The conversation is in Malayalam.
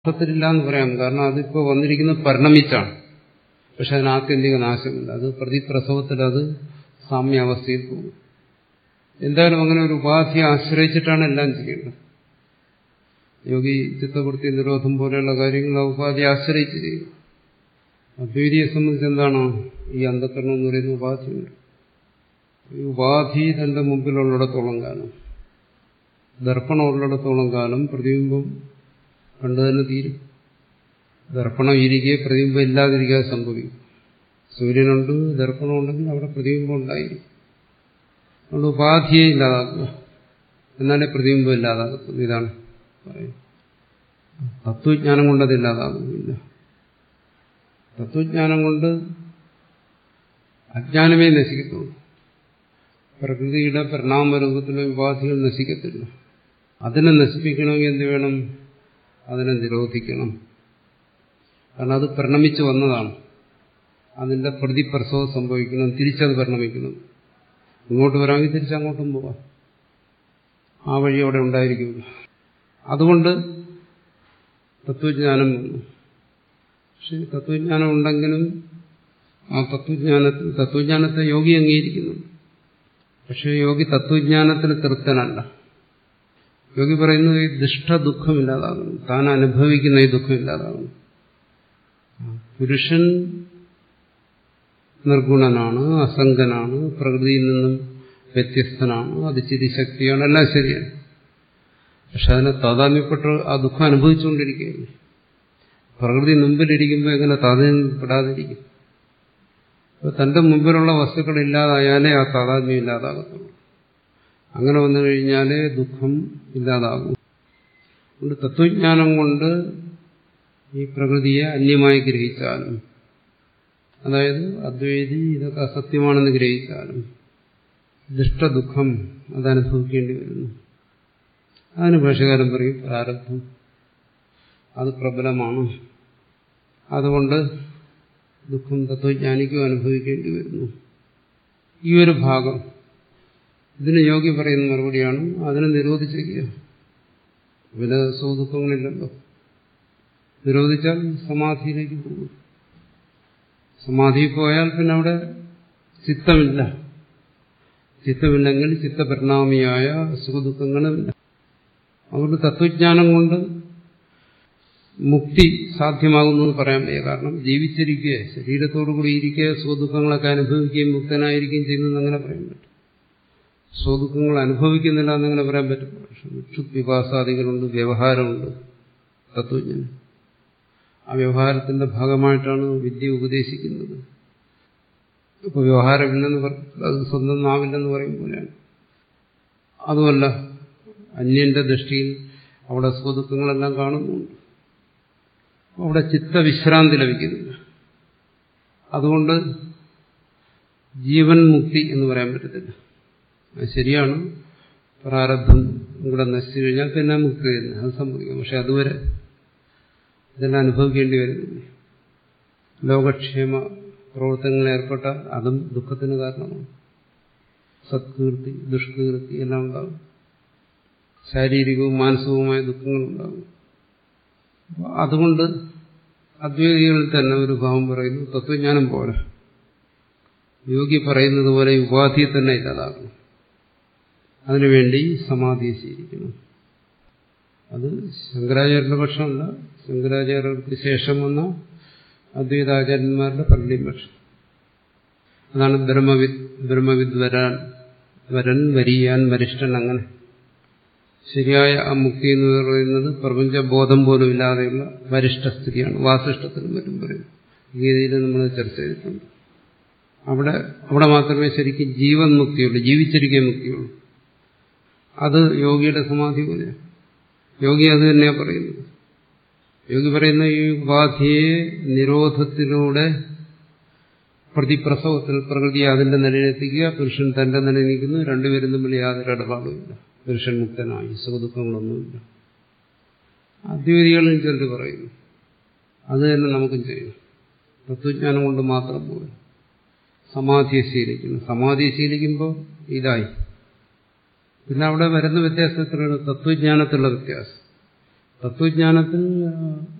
അർത്ഥത്തിലില്ല എന്ന് പറയാം കാരണം അതിപ്പോൾ വന്നിരിക്കുന്നത് പരിണമിച്ചാണ് പക്ഷെ അതിന് ആത്യന്തിക നാശമില്ല അത് പ്രതിപ്രസവത്തിൽ അത് സാമ്യാവസ്ഥയിൽ പോകും എന്തായാലും അങ്ങനെ ഒരു ഉപാധിയെ ആശ്രയിച്ചിട്ടാണ് എല്ലാം ചെയ്യേണ്ടത് യോഗി ചിത്തവൃത്തി നിരോധം പോലെയുള്ള കാര്യങ്ങൾ ആ ഉപാധിയെ ആശ്രയിച്ച് ചെയ്യും അദ്വൈതിയെ സംബന്ധിച്ച് എന്താണ് ഈ അന്ധകരണം എന്ന് പറയുന്ന ഉപാധിയുണ്ട് ഈ ഉപാധി തന്റെ മുമ്പിലുള്ളിടത്തോളം കാലം ദർപ്പണം ഉള്ളിടത്തോളം കാലം പ്രതിബിംബം കണ്ടു തന്നെ തീരും ദർപ്പണം ഇരിക്കെ പ്രതിബിംബം ഇല്ലാതിരിക്കാതെ സംഭവിക്കും സൂര്യനുണ്ട് ദർപ്പണം ഉണ്ടെങ്കിൽ അവിടെ പ്രതിബിംബം ഉണ്ടായിരിക്കും അതുകൊണ്ട് ഉപാധിയെ ഇല്ലാതാക്കുക എന്നാലേ പ്രതിബിംബം ഇല്ലാതാകത്തുള്ളൂ ഇതാണ് പറയുന്നത് തത്വജ്ഞാനം കൊണ്ടത് ഇല്ലാതാകുന്നില്ല തത്വജ്ഞാനം കൊണ്ട് അജ്ഞാനമേ നശിക്കത്തുള്ളൂ പ്രകൃതിയുടെ പരിണാമരൂപത്തിലെ ഉപാധികൾ നശിക്കത്തില്ല അതിനെ നശിപ്പിക്കണമെങ്കിൽ എന്ത് വേണം അതിനെ നിരോധിക്കണം കാരണം അത് പരിണമിച്ചു വന്നതാണ് അതിന്റെ പ്രതിപ്രസവം സംഭവിക്കണം തിരിച്ചത് പരിണമിക്കണം ഇങ്ങോട്ട് വരാമെങ്കിൽ തിരിച്ചങ്ങോട്ടും പോവാം ആ വഴി അവിടെ ഉണ്ടായിരിക്കും അതുകൊണ്ട് തത്വജ്ഞാനം വന്നു പക്ഷെ തത്വജ്ഞാനം ഉണ്ടെങ്കിലും ആ തത്വജ്ഞാന തത്വജ്ഞാനത്തെ യോഗി അംഗീകരിക്കുന്നു പക്ഷെ യോഗി തത്വജ്ഞാനത്തിന് തൃപ്തനല്ല യോഗി പറയുന്നത് ഈ ദുഷ്ട ദുഃഖമില്ലാതാകുന്നു താൻ അനുഭവിക്കുന്ന ഈ ദുഃഖമില്ലാതാകുന്നു പുരുഷൻ നിർഗുണനാണ് അസംഗനാണ് പ്രകൃതിയിൽ നിന്നും വ്യത്യസ്തനാണ് അത് ചിരിശക്തിയാണ് എല്ലാം ശരിയാണ് പക്ഷെ അതിനെ താതാമ്യപ്പെട്ട് ആ ദുഃഖം അനുഭവിച്ചുകൊണ്ടിരിക്കുകയാണ് പ്രകൃതി മുമ്പിലിരിക്കുമ്പോൾ എങ്ങനെ താതാമ്യപ്പെടാതിരിക്കും അപ്പോൾ തന്റെ മുമ്പിലുള്ള വസ്തുക്കൾ ഇല്ലാതായാലേ ആ താതാത്മ്യം ഇല്ലാതാകത്തുള്ളൂ അങ്ങനെ വന്നു കഴിഞ്ഞാലേ ദുഃഖം ഇല്ലാതാകും അതുകൊണ്ട് തത്വജ്ഞാനം കൊണ്ട് ഈ പ്രകൃതിയെ അന്യമായി ഗ്രഹിച്ചാലും അതായത് അദ്വൈതി ഇതൊക്കെ അസത്യമാണെന്ന് ഗ്രഹിച്ചാലും ദുഷ്ടദുഃഖം അത് അനുഭവിക്കേണ്ടി വരുന്നു അതിന് ഭാഷകാരൻ പറയും പ്രാരബ്ധം അത് പ്രബലമാണ് അതുകൊണ്ട് ദുഃഖം തത്വജ്ഞാനിക്കും അനുഭവിക്കേണ്ടി വരുന്നു ഈ ഒരു ഭാഗം ഇതിന് യോഗി പറയുന്ന മറുപടിയാണ് അതിനെ നിരോധിച്ചിരിക്കുക പിന്നെ സുഖദുഃഖങ്ങളില്ലല്ലോ നിരോധിച്ചാൽ സമാധിയിലേക്ക് പോകും സമാധി പോയാൽ പിന്നെ അവിടെ ചിത്തമില്ല ചിത്തമില്ലെങ്കിൽ ചിത്തപരിണാമിയായ സുഖദുഃഖങ്ങളുമില്ല അതുകൊണ്ട് തത്വജ്ഞാനം കൊണ്ട് മുക്തി സാധ്യമാകുന്നു എന്ന് പറയാൻ വയ്യ കാരണം ജീവിച്ചിരിക്കുക ശരീരത്തോടുകൂടി ഇരിക്കുക സുഖദുഃഖങ്ങളൊക്കെ അനുഭവിക്കുകയും മുക്തനായിരിക്കുകയും ചെയ്യുന്നത് അങ്ങനെ പറയാൻ പറ്റും സുഖദുഃഖങ്ങൾ അനുഭവിക്കുന്നില്ല എന്നങ്ങനെ പറയാൻ പറ്റും പക്ഷെ വിക്ഷുത് വികാസാദികളുണ്ട് വ്യവഹാരമുണ്ട് തത്വജ്ഞാനം ആ വ്യവഹാരത്തിന്റെ ഭാഗമായിട്ടാണ് വിദ്യ ഉപദേശിക്കുന്നത് ഇപ്പൊ വ്യവഹാരമില്ലെന്ന് അത് സ്വന്തം നാവില്ലെന്ന് പറയും പോലെയാണ് അതുമല്ല അന്യന്റെ ദൃഷ്ടിയിൽ അവിടെ സുഖദുഃഖങ്ങളെല്ലാം കാണുന്നുണ്ട് അവിടെ ചിത്തവിശ്രാന്തി ലഭിക്കുന്നില്ല അതുകൊണ്ട് ജീവൻ മുക്തി എന്ന് പറയാൻ പറ്റത്തില്ല അത് ശരിയാണ് പ്രാരബ്ധം ഇവിടെ നശിച്ചു കഴിഞ്ഞാൽ പിന്നെ മുക്തി തന്നെ അത് സംഭവിക്കും പക്ഷെ അതുവരെ ഇതെല്ലാം അനുഭവിക്കേണ്ടി വരുന്നില്ല ലോകക്ഷേമ പ്രവർത്തനങ്ങളിൽ ഏർപ്പെട്ടാൽ അതും ദുഃഖത്തിന് കാരണമാണ് സത്കീർത്തി ദുഷ്കീർത്തി എല്ലാം ഉണ്ടാകും ശാരീരികവും മാനസികവുമായ ദുഃഖങ്ങളുണ്ടാകും അതുകൊണ്ട് അദ്വൈതികളിൽ തന്നെ ഒരു ഭാവം പറയുന്നു തത്വജ്ഞാനം പോലെ യോഗി പറയുന്നത് പോലെ ഉപാധിയെ തന്നെ ഇല്ലാതാക്കണം അതിനുവേണ്ടി സമാധിയെ സ്വീകരിക്കണം അത് ശങ്കരാചാര്യരുടെ പക്ഷമല്ല ശങ്കരാചാര്യർക്ക് ശേഷം വന്ന അദ്വൈതാചാര്യന്മാരുടെ പള്ളിയും പക്ഷം അതാണ് ബ്രഹ്മവിദ് ബ്രഹ്മവിദ് വരാൻ വരൻ വരിയാൻ വരിഷ്ഠൻ അങ്ങനെ ശരിയായ ആ മുക്തി എന്ന് പറയുന്നത് പ്രപഞ്ചബോധം പോലും ഇല്ലാതെയുള്ള വരിഷ്ഠസ്ഥിതിയാണ് വാസിഷ്ഠത്തിനും മറ്റും പറയും ഗീതയിൽ നമ്മൾ ചർച്ച ചെയ്തിട്ടുണ്ട് അവിടെ അവിടെ മാത്രമേ ശരിക്കും ജീവൻ മുക്തിയുള്ളൂ ജീവിച്ചിരിക്കാൻ മുക്തിയുള്ളൂ അത് യോഗിയുടെ സമാധി പോലെയാണ് യോഗി അത് തന്നെയാണ് പറയുന്നത് യോഗി പറയുന്ന ഈ ഉപാധിയെ നിരോധത്തിലൂടെ പ്രതിപ്രസവത്തിൽ പ്രകൃതി അതിന്റെ നിലയിലെത്തിക്കുക പുരുഷൻ തന്റെ നിലയിൽ നിൽക്കുന്നു രണ്ടുപേരും തമ്മിൽ യാതൊരു ഇടപാടുമില്ല പുരുഷൻ മുക്തനായി സുഖദുഃഖങ്ങളൊന്നുമില്ല അദ്വൈതികളും ചിലർ പറയുന്നു അത് തന്നെ നമുക്കും ചെയ്യണം തത്വജ്ഞാനം കൊണ്ട് മാത്രം പോലും സമാധിയെ ശീലിക്കുന്നു സമാധിയെ ശീലിക്കുമ്പോൾ ഇതായി പിന്നെ അവിടെ വരുന്ന വ്യത്യാസത്തിലുള്ള തത്വജ്ഞാനത്തിലുള്ള വ്യത്യാസം തത്വജ്ഞാനത്തിൽ